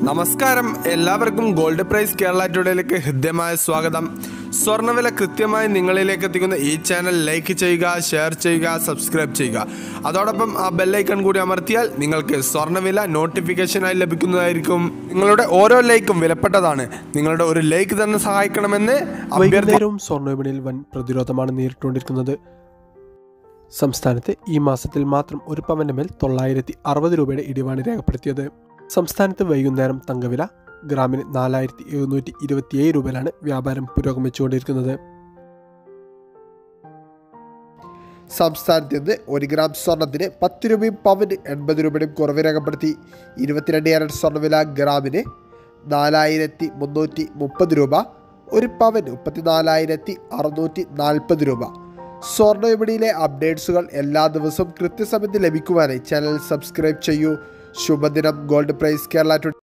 നമസ്കാരം എല്ലാവർക്കും gold price Kerala ടുഡേയിലേക്ക് ഹൃദ്യമായ സ്വാഗതം സ്വർണ്ണവില കൃത്യമായി നിങ്ങളിലേക്ക് എത്തിക്കുന്ന ഈ ചാനൽ ലൈക്ക് ചെയ്യുക ഷെയർ ചെയ്യുക സബ്സ്ക്രൈബ് ചെയ്യുക അതോടൊപ്പം ആ ബെല്ലൈക്കൺ കൂടി അമർത്തിയാൽ നിങ്ങൾക്ക് സ്വർണ്ണവില നോട്ടിഫിക്കേഷനായി ലഭിക്കുന്നതായിരിക്കും നിങ്ങളുടെ ഓരോ ലൈക്കും വിലപ്പെട്ടതാണ് നിങ്ങളുടെ ഒരു ലൈക്ക് തന്നെ സഹായിക്കണമെന്ന് അഭ്യർത്ഥി വൈകുന്നേരവും സ്വർണ്ണവിപണിയിൽ വൻ പ്രതിരോധമാണ് നേരിട്ടുകൊണ്ടിരിക്കുന്നത് സംസ്ഥാനത്ത് ഈ മാസത്തിൽ മാത്രം ഒരു പവന്റെ മേൽ തൊള്ളായിരത്തി അറുപത് രൂപയുടെ ഇടിവാണ് രേഖപ്പെടുത്തിയത് സംസ്ഥാനത്ത് വൈകുന്നേരം തങ്കവില ഗ്രാമിന് നാലായിരത്തി എഴുന്നൂറ്റി ഇരുപത്തിയേഴ് രൂപയിലാണ് വ്യാപാരം പുരോഗമിച്ചുകൊണ്ടിരിക്കുന്നത് സംസ്ഥാനത്ത് നിന്ന് ഒരു ഗ്രാം സ്വർണത്തിന് പത്ത് രൂപയും പവന് എൺപത് രൂപയുടെയും കുറവ് രേഖപ്പെടുത്തി ഇരുപത്തിരണ്ട് ക്യാരറ്റ് സ്വർണ്ണവില ഗ്രാമിന് നാലായിരത്തി മുന്നൂറ്റി മുപ്പത് രൂപ ഒരു പവൻ മുപ്പത്തിനാലായിരത്തി അറുന്നൂറ്റി നാൽപ്പത് രൂപ സ്വർണ്ണ വിപണിയിലെ അപ്ഡേറ്റ്സുകൾ എല്ലാ ദിവസവും കൃത്യസമയത്ത് ലഭിക്കുവാനായി ചാനൽ സബ്സ്ക്രൈബ് ചെയ്യൂ ശുഭദിനം ഗോൾഡ് പ്രൈസ് കേരള